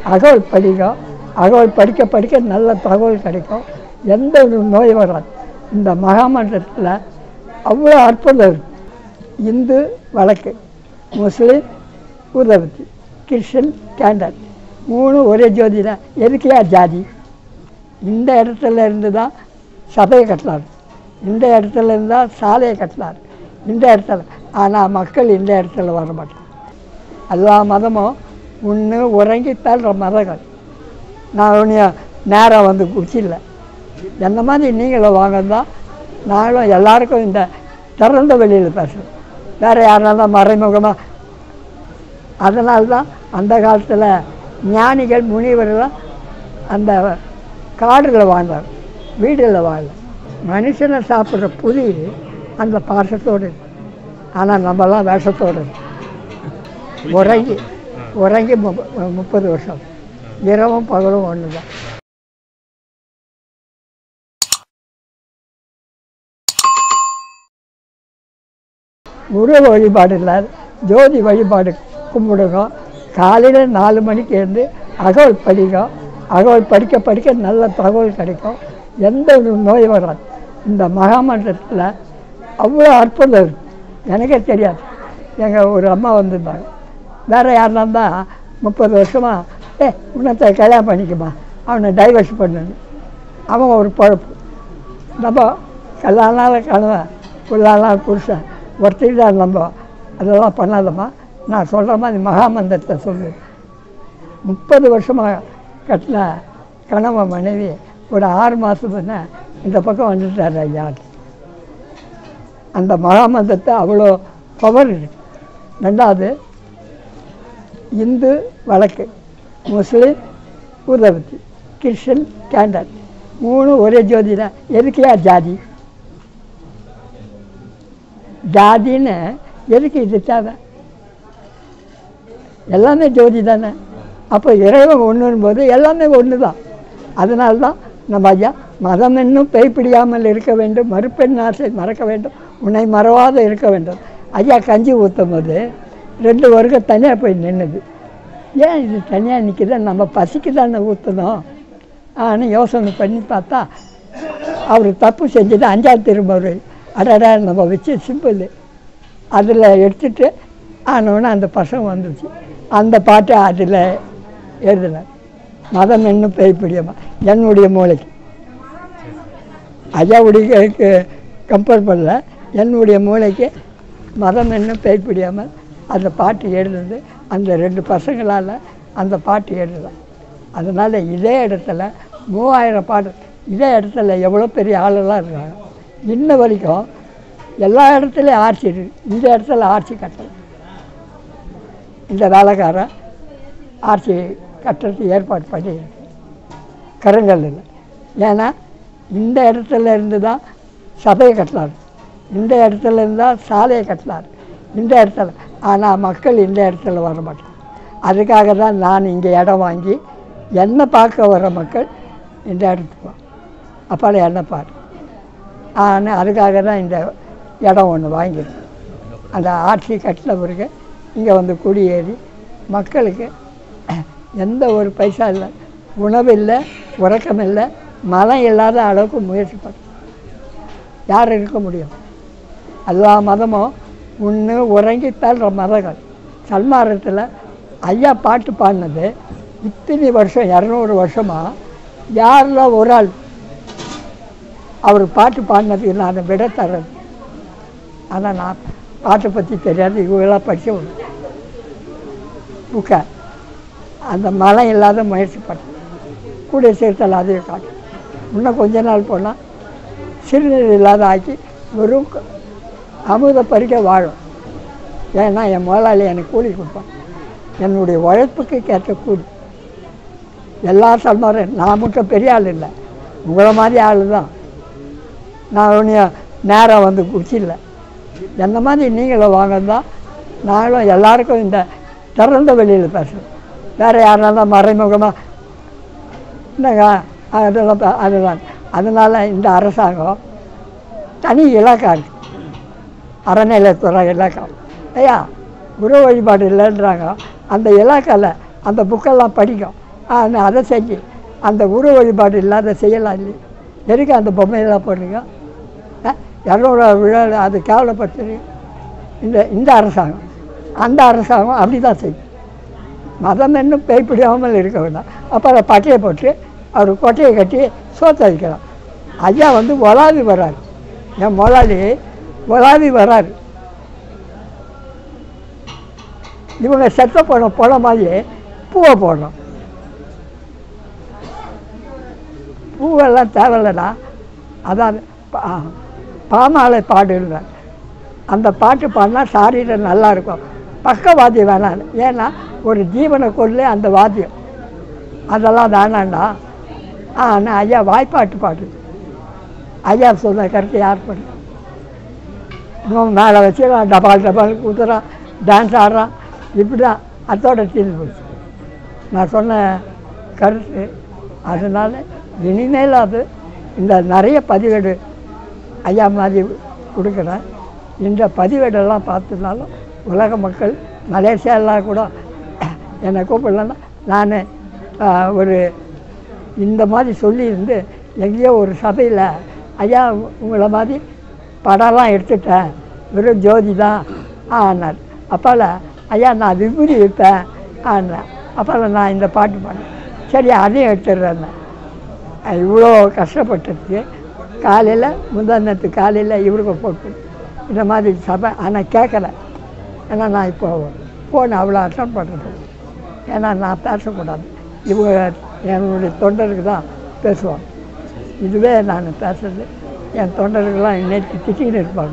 அகவல் படிக்கும் அகவல் படிக்க படிக்க நல்ல தகவல் கிடைக்கும் எந்த ஒரு நோய் வராது இந்த மகாமண்டலத்தில் அவ்வளோ அற்புதம் இருக்கு இந்து வழக்கு முஸ்லீம் ஊதபத்தி கிறிஸ்டின் கேண்டல் மூணு ஒரே ஜோதி தான் எதுக்கையா ஜாதி இந்த இடத்துல இருந்து தான் சபையை கட்டினார் இந்த இடத்துல இருந்து தான் சாலையை கட்டினார் இந்த இடத்துல ஆனால் மக்கள் இந்த இடத்துல வர மாட்டாங்க எல்லா மதமும் ஒன்று உறங்கி தள்ளுற மதங்கள் நான் ஒன்றும் நேரம் வந்து குச்சில்ல என்ன மாதிரி நீங்களும் வாங்க தான் நாங்களும் எல்லாருக்கும் இந்த திறந்த வெளியில் பேசுகிறோம் வேறு யாருனாலும் மறைமுகமாக அதனால தான் அந்த காலத்தில் ஞானிகள் முனிவர்கள் அந்த காடுகளில் வாழ்ந்தார் வீடுகளில் வாழல மனுஷனை சாப்பிட்ற புலி அந்த பாசத்தோடு இருக்கு ஆனால் நம்மலாம் வேஷத்தோடு இருக்கு உறங்கி உறங்கி முப்ப- முப்பது வருஷம் இரவும் பகலும் ஒன்று தான் குரு வழிபாடு இல்லை ஜோதி வழிபாடு கும்பிடுங்க காலையில் நாலு மணிக்கு இருந்து அகவல் படிக்கும் அகவல் படிக்க படிக்க நல்ல தகவல் கிடைக்கும் எந்த ஒரு நோய் வராது இந்த மகாமண்டலத்தில் அவ்வளோ அற்புதம் இருக்கு எனக்கே தெரியாது எங்கள் ஒரு அம்மா வந்திருந்தாங்க வேறு யாருனா தான் முப்பது வருஷமாக ஏ உன்னத்தை கல்யாணம் பண்ணிக்குமா அவனை டைவர்ஸ் பண்ணு அவன் ஒரு பழப்பு நம்ம கல்லானால கணவன் புல்லானால் புருஷன் ஒருத்தர் தான் நம்ம அதெல்லாம் பண்ணாதம்மா நான் சொல்கிற மாதிரி மகாமந்திரத்தை சொல்லு முப்பது வருஷமாக கட்டின கணவன் மனைவி ஒரு ஆறு மாதம் பண்ண இந்த பக்கம் வந்துட்டார் ஐயா அந்த மகாமந்திரத்தை அவ்வளோ பவர் இருக்கு ரெண்டாவது இந்து வழக்கு முஸ்லீம் ஊதபத்தி கிறிஸ்டின் கேண்டல் மூணு ஒரே ஜோதி தான் எதுக்கையா ஜாதி ஜாதின்னு எதுக்கு இது தேவை எல்லாமே ஜோதி தானே அப்போ இறைவன் ஒன்றும் போது எல்லாமே ஒன்று தான் அதனால தான் நம்ம ஐயா மதம் என்னும் பேய்பிடியாமல் இருக்க வேண்டும் மறுப்பெண் ஆசை மறக்க வேண்டும் உன்னை மறவாத இருக்க வேண்டும் ஐயா கஞ்சி ஊற்றும் போது ரெண்டு வருகம் தனியாக போய் நின்றுது ஏன் இது தனியாக நிற்கிது நம்ம பசிக்கு தானே ஊற்றணும் ஆனால் யோசனை பண்ணி பார்த்தா அவர் தப்பு செஞ்சது அஞ்சாவது திருமுறை அடடா நம்ம வச்சு சிம்பிள் அதில் எடுத்துட்டு ஆனோடனே அந்த பசங்க வந்துச்சு அந்த பாட்டை அதில் எழுதினார் மதம் இன்னும் பேய்பிடியமா என்னுடைய மூளைக்கு ஐயாவுடைய கம்பேர் பண்ணல என்னுடைய மூளைக்கு மதம் இன்னும் பேய்பிடியாமல் அந்த பாட்டு எழுதுது அந்த ரெண்டு பசங்களால் அந்த பாட்டு எழுதலாம் அதனால் இதே இடத்துல மூவாயிரம் பாட்டு இதே இடத்துல எவ்வளோ பெரிய ஆளெல்லாம் இருக்காங்க இன்ன வரைக்கும் எல்லா இடத்துலையும் ஆட்சி இருக்கு இந்த இடத்துல ஆட்சி கட்டல இந்த வேலைக்காரன் ஆட்சி கட்டுறதுக்கு ஏற்பாடு பண்ணி கருங்கல்லில் ஏன்னா இந்த இடத்துல இருந்து தான் சபையை கட்டினார் இந்த இடத்துல இருந்து தான் சாலையை கட்டினார் இந்த இடத்துல ஆனால் மக்கள் இந்த இடத்துல வர மாட்டாங்க அதுக்காக தான் நான் இங்கே இடம் வாங்கி என்னை பார்க்க வர மக்கள் இந்த இடத்துக்கு வா அப்பால என்ன பாரு ஆனால் அதுக்காக தான் இந்த இடம் ஒன்று வாங்கியிருக்கேன் அந்த ஆட்சி கட்டின பிறகு இங்கே வந்து குடியேறி மக்களுக்கு எந்த ஒரு பைசா இல்லை உணவு இல்லை உறக்கம் இல்லை மலம் இல்லாத அளவுக்கு முயற்சி பண்ண யார் இருக்க முடியும் எல்லா மதமும் ஒன்று உறங்கி தள்ளுற மதங்கள் சல்மாரத்தில் ஐயா பாட்டு பாடினது இத்தனை வருஷம் இரநூறு வருஷமாக யாரில் ஒரு ஆள் அவர் பாட்டு பாடினதுக்கு நான் அதை விட தர்றது ஆனால் நான் பாட்டை பற்றி தெரியாது இவங்களாம் படித்த ஒரு புக்கை அந்த மலம் இல்லாத முயற்சி பண்ணேன் கூடிய சீர்த்தல் அதையும் காட்டு இன்னும் கொஞ்ச நாள் போனால் சிறுநீர் இல்லாத ஆக்கி வெறும் க- அமுத பறிக்க வாழும் ஏன்னா என் முதலாளி எனக்கு கூலி கொடுப்பான் என்னுடைய உழைப்புக்கு கேட்ட கூலி எல்லா சல்மாரும் நான் மட்டும் பெரிய ஆள் இல்லை உங்களை மாதிரி ஆள் தான் நான் ஒன்றும் நேரம் வந்து குச்சில்ல என்ன மாதிரி நீங்களும் வாங்க தான் நாங்களும் எல்லாருக்கும் இந்த திறந்த வெளியில் பேசுகிறோம் வேறு யாருனாலும் மறைமுகமாக என்னங்க அதெல்லாம் ப- அதுதான் அதனால் இந்த அரசாங்கம் தனி இலாக்கா இருக்கு அறநிலையத்துறை இலாக்கா ஐயா குரு வழிபாடு இல்லைன்றாங்க அந்த இலாக்காவில் அந்த புக்கெல்லாம் படிக்கும் ஆனால் அதை செஞ்சு அந்த உருவ வழிபாடு இல்லாத செய்யலாம் இல்லையா எதுக்கு அந்த பொம்மையெல்லாம் போடுறீங்க ஆ? இரநூறு விழா அது கேவலப்படுத்துறீங்க இந்த இந்த அரசாங்கம் அந்த அரசாங்கம் அப்படி தான் செய்யும் மதம் இன்னும் பேய்ப்பிடியாமல் இருக்க வேண்டாம் அப்போ அதை பட்டையை போட்டு அவர் கொட்டையை கட்டி சோத்த வைக்கலாம் ஐயா வந்து ஒலாவி வராரு என் முதலாளி ஒலாவி வராரு இவங்க செத்த போன போன மாதிரி பூவை போடணும் பூவெல்லாம் தேவையில்லடா அதான் பா- பாமாலை பாடுங்க அந்த பாட்டு பாடினா சாரீரம் நல்லா இருக்கும் பக்கவாத்தியம் வேணாம் ஏன்னா ஒரு ஜீவனை கொள்ளு அந்த வாத்தியம் அதெல்லாம் வேணாண்டா ஆ நான் ஐயா வாய்ப்பாட்டு பாடு ஐயா சொன்ன கருத்து யார் பண்ணு இவன் மேலே வச்சு டபால் டபால் குத்துறான் டான்ஸ் ஆடுறான் இப்படி தான் அத்தோட தீர்ந்து போச்சு நான் சொன்ன கருத்து அதனால் இனிமேல் அது இந்த நிறைய பதிவேடு ஐயா மாதிரி கொடுக்குறேன் இந்த பதிவேடெல்லாம் பார்த்ததுனாலும் உலக மக்கள் மலேசியாலாம் கூட என்னை கூப்பிடலன்னா நான் ஒரு இந்த மாதிரி சொல்லியிருந்து எங்கேயோ ஒரு சபையில் ஐயா உங்களை மாதிரி படம்லாம் எடுத்துட்டேன் வெறும் ஜோதி தான் ஆனார் அப்பால ஐயா நான் விபூதி விற்பேன் ஆனேன் அப்பால நான் இந்த பாட்டு பாடினேன் சரி அதையும் எடுத்துடுறேன் இவ்வளோ கஷ்டப்பட்டதுக்கு காலையில் முந்தானத்து காலையில் இவருக்கு போட்டு இந்த மாதிரி சபை ஆனால் கேட்கல ஏன்னா நான் இப்போ ஃபோன் அவ்வளோ அட்டன் பண்ணுறது ஏன்னா நான் பேசக்கூடாது இவங்க என்னுடைய தொண்டருக்கு தான் பேசுவாங்க இதுவே நான் பேசுறது என் தொண்டர்கள்லாம் இன்னைக்கு திட்டின்னு இருப்பாங்க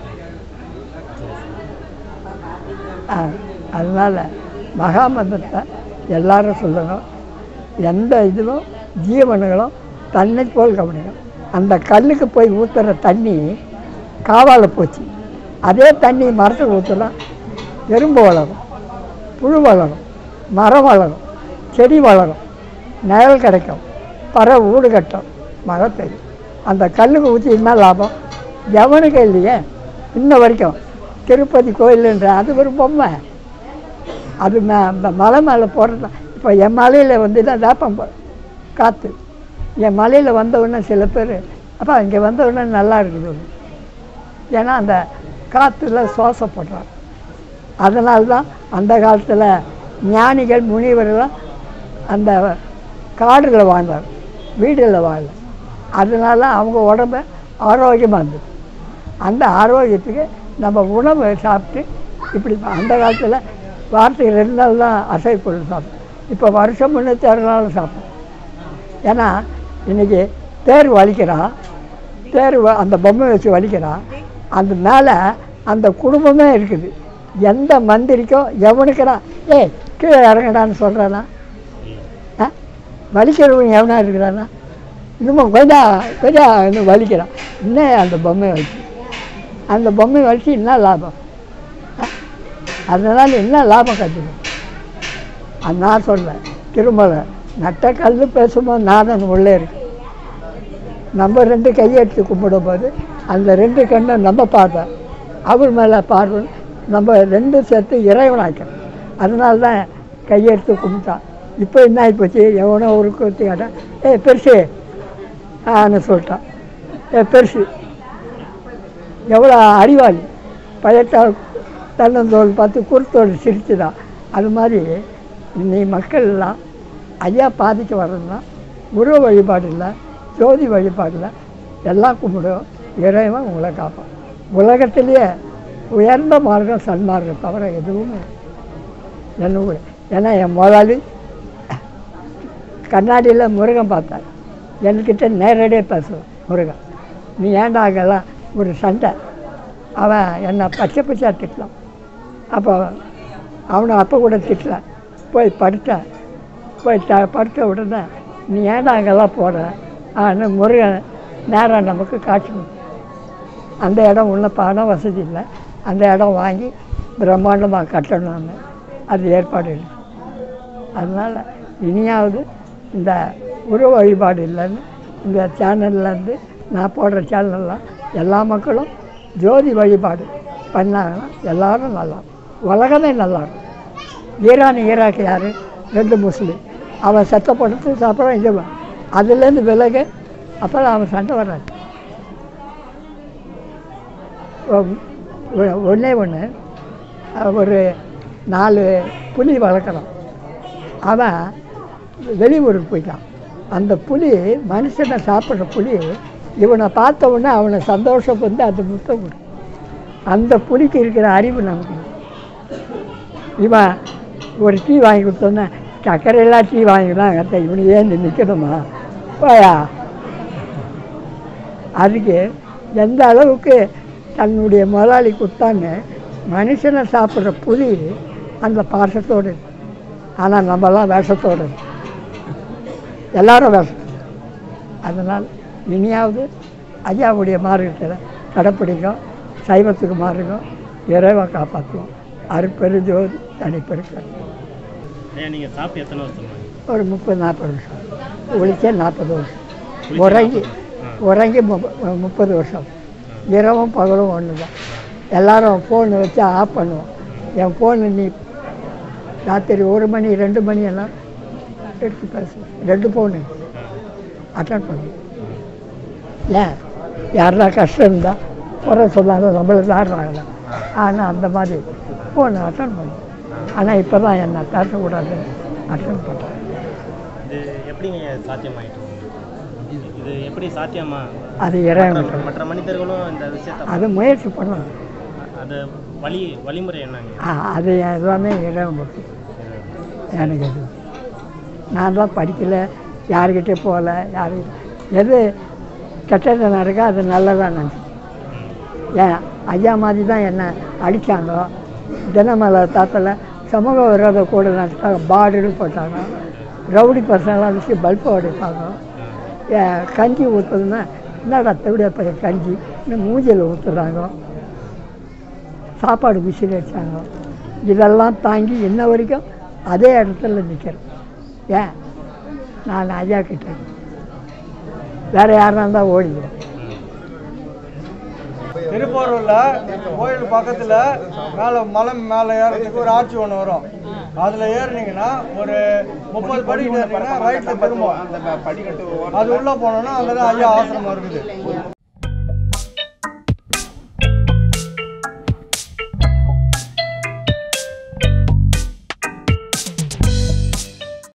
ஆ, அதனால் மகாமந்திரத்தை எல்லாரும் சொல்லணும் எந்த இதிலும் ஜீவனுங்களும் தன்னை போல் கவனிக்கணும் அந்த கல்லுக்கு போய் ஊற்றுற தண்ணி காவால போச்சு அதே தண்ணி மரத்துக்கு ஊற்றுனா எறும்பு வளரும் புழு வளரும் மரம் வளரும் செடி வளரும் நிழல் கிடைக்கும் பறவை வீடு கட்டும் மழை பெய்யும் அந்த கல்லுக்கு ஊற்றி என்ன லாபம் எவனுக்கு இல்லையே இன்ன வரைக்கும் திருப்பதி கோயிலுன்ற அது ஒரு பொம்மை அது மே அந்த மலை மேலே போடுறது இப்போ என் மலையில் வந்து தான் வேப்பம் ப- காற்று என் மலையில் வந்தவுடனே சில பேர் அப்பா இங்கே வந்தவுடனே நல்லா இருக்குது ஏன்னா அந்த காற்றுல சுவாசப்படுறாங்க அதனால தான் அந்த காலத்தில் ஞானிகள் முனிவர்கள்லாம் அந்த காடில் வாழ்ந்தார் வீடில் வாழல அதனால அவங்க உடம்பு ஆரோக்கியமாக இருந்தது அந்த ஆரோக்கியத்துக்கு நம்ம உணவு சாப்பிட்டு இப்படி அந்த காலத்தில் வாரத்துக்கு ரெண்டு நாள் தான் அசை பொருள் சாப்பிட்டோம் இப்போ வருஷம் முன்னூற்றி அறுபது நாள் சாப்பிட்டோம் ஏன்னா இன்றைக்கி தேர் வலிக்கிறான் தேர் வ- அந்த பொம்மை வச்சு வலிக்கிறான் அந்த மேலே அந்த குடும்பமே இருக்குது எந்த மந்திரிக்கோ எவனுக்குடா ஏய் கீழே இறங்கடான்னு சொல்கிறானா ஆ வலிக்கிறவன் எவனா இருக்கிறானா இன்னும் கொஞ்சம் கொஞ்சம் இன்னும் வலிக்கிறான் இன்னும் அந்த பொம்மையை வச்சு அந்த பொம்மையை வச்சு என்ன லாபம் ஆ? அதனால் என்ன லாபம் கற்றுக்கணும் அது நான் சொல்கிறேன் திருமலை நட்ட கல் பேசும்போது நாதன் உள்ளே இருக்கு நம்ம ரெண்டு கையெடுத்து கும்பிடும் போது அந்த ரெண்டு கண்ணும் நம்ம பார்த்தோம் அவர் மேலே பார்வை நம்ம ரெண்டும் சேர்த்து இறைவனாக்கிறோம் அதனால தான் கையெடுத்து கும்பிட்டான் இப்போ என்ன ஆகிப்போச்சு எவனோ ஒரு குத்தி கேட்டான் ஏ பெருசு ஆன்னு சொல்லிட்டான் ஏ பெருசு எவ்வளோ அறிவாளி பயத்தால் தன்னந்தோல் பார்த்து குருத்தோடு சிரிச்சுதான் அது மாதிரி இன்னைக்கு மக்கள் எல்லாம் ஐயா பாதிக்க வர்றதுன்னா உருவ வழிபாடு இல்லை ஜோதி வழிபாடு இல்லை எல்லாம் கும்பிடும் இறைவன் உங்களை காப்பான் உலகத்திலேயே உயர்ந்த மார்க்கம் சன்மார்க்கம் தவிர எதுவுமே என்ன கூட ஏன்னா என் முதலாளி கண்ணாடியில் முருகன் பார்த்தார் என்கிட்ட நேரடியாக பேசுவான் முருகன் நீ ஏன்டா அங்கெல்லாம் ஒரு சண்டை அவன் என்னை பச்சை பச்சையா திட்டலாம் அப்போ அவனை அப்போ கூட திட்டல போய் படுத்தேன் போய் த படுத்த உடனே நீ ஏன்டா அங்கெல்லாம் போகிற ஆன்னு முருகன் நேரம் நமக்கு காட்சி கொடுத்தான். அந்த இடம் உள்ள பணம் வசதி இல்லை அந்த இடம் வாங்கி பிரம்மாண்டமாக கட்டணும்னு அது ஏற்பாடு இல்லை அதனால் இனியாவது இந்த உருவ வழிபாடு இல்லைன்னு இந்த சேனல்லேருந்து நான் போடுற சேனல்லாம் எல்லா மக்களும் ஜோதி வழிபாடு பண்ணாங்கன்னா எல்லாரும் நல்லா இருக்கும். உலகமே நல்லா இருக்கும் ஈரான் ஈராக் யார் ரெண்டு முஸ்லீம் அவன் செத்த படத்துக்கு அப்புறம் இது அதுலேருந்து விலகு அப்புறம் அவன் சண்டை வர்றான் ஒன்றே ஒன்று ஒரு நாலு புலி வளர்க்குறான் அவன் வெளியூருக்கு போயிட்டான் அந்த புலி மனுஷனை சாப்பிட்ற புலி இவனை பார்த்த உடனே அவனை சந்தோஷம் வந்து அந்த முத்தம் கொடு அந்த புலிக்கு இருக்கிற அறிவு நமக்கு இல்லை. இவன் ஒரு டீ வாங்கி கொடுத்தோன்னே சர்க்கரையெல்லாம் டீ வாங்கிக்கலாம் கத்த இவனு ஏன் நிற்கணுமா போயா அதுக்கு எந்த அளவுக்கு தன்னுடைய முதலாளி கொடுத்தான்னு மனுஷனை சாப்பிட்ற புலி அந்த பாசத்தோடு இருக்கு. ஆனால் நம்மலாம் வேஷத்தோடு இருக்கு. எல்லாரும் வேஷம் அதனால் இனியாவது ஐயாவுடைய மார்க்கத்தில் கடைப்பிடிக்கும் சைவத்துக்கு மாறுக்கும் இறைவன் காப்பாற்றுவோம் அருப்பெருஜோதி தனிப்பெருக்க ஐயா நீங்கள் சாப்பிட்டு எத்தனை வருஷம் ஒரு முப்பது நாற்பது வருஷம் ஒழிச்சே நாற்பது வருஷம் உறங்கி உறங்கி முப்ப- முப்பது வருஷம் இரவும் பகலும் ஒன்று தான் எல்லாரும் ஃபோன் வச்சு ஆஃப் பண்ணுவோம் என் ஃபோனு நீ ராத்திரி ஒரு மணி ரெண்டு மணி எல்லாம் எடுத்து பேசுவேன் ரெண்டு ஃபோனு அட்டன் பண்ணுவோம் இல்லை யாருனா கஷ்டம் இருந்தால் குறை சொல்லாத நம்மளை தாடுறாங்களா ஆனால் அந்த மாதிரி ஃபோன் அட்டன் பண்ணுவோம் ஆனால் இப்போ தான் என்ன பேசக்கூடாதுன்னு அட்டன் பண்ணுறேன் இது எப்படிங்க சாத்தியமாயிட்டு இது எப்படி சாத்தியமா அது இறைவன் மற்ற- மற்ற மனிதர்களும் இந்த விஷயத்தை அது முயற்சி பண்ணலாம் அது வழி வழிமுறை என்னங்க ஆ, அது எல்லாமே இறைவன் பக்தி எனக்கு அது நான் தான் படிக்கல யாருக்கிட்டே போகல யாரு எது கெட்டது நடக்கோ அது நல்லதாக நினச்சி ஏன் ஐயா மாதிரி தான் என்னை அடித்தாங்க தினமலை தாத்தில் சமூக விரோத கூட நடத்தாங்க பாடுன்னு போட்டாங்க ரவுடி பசங்களாம் வச்சு பல்பை உடைப்பாங்க ஏன் கஞ்சி ஊற்றுதுன்னா என்னடா தவிட பைய கஞ்சி இன்னும் மூஞ்சியில் ஊற்றுறாங்க சாப்பாடு விசில் வச்சாங்க இதெல்லாம் தாங்கி இன்ன வரைக்கும் அதே இடத்துல நிற்கிறேன் ஏன் நான் ஐயா கிட்ட வேற யாரா இருந்தால் ஓடிடுவேன் திருப்பூரில் கோயில் பக்கத்தில் மேலே மலை மேலே ஏறதுக்கு ஒரு ஆட்சி ஒன்று வரும் அதில் ஏறினீங்கன்னா ஒரு முப்பது படி ஏறினீங்கன்னா ரைட்டில் திரும்பும் அது உள்ளே போனோன்னா அங்கே தான் ஐயா ஆசிரமம் இருக்குது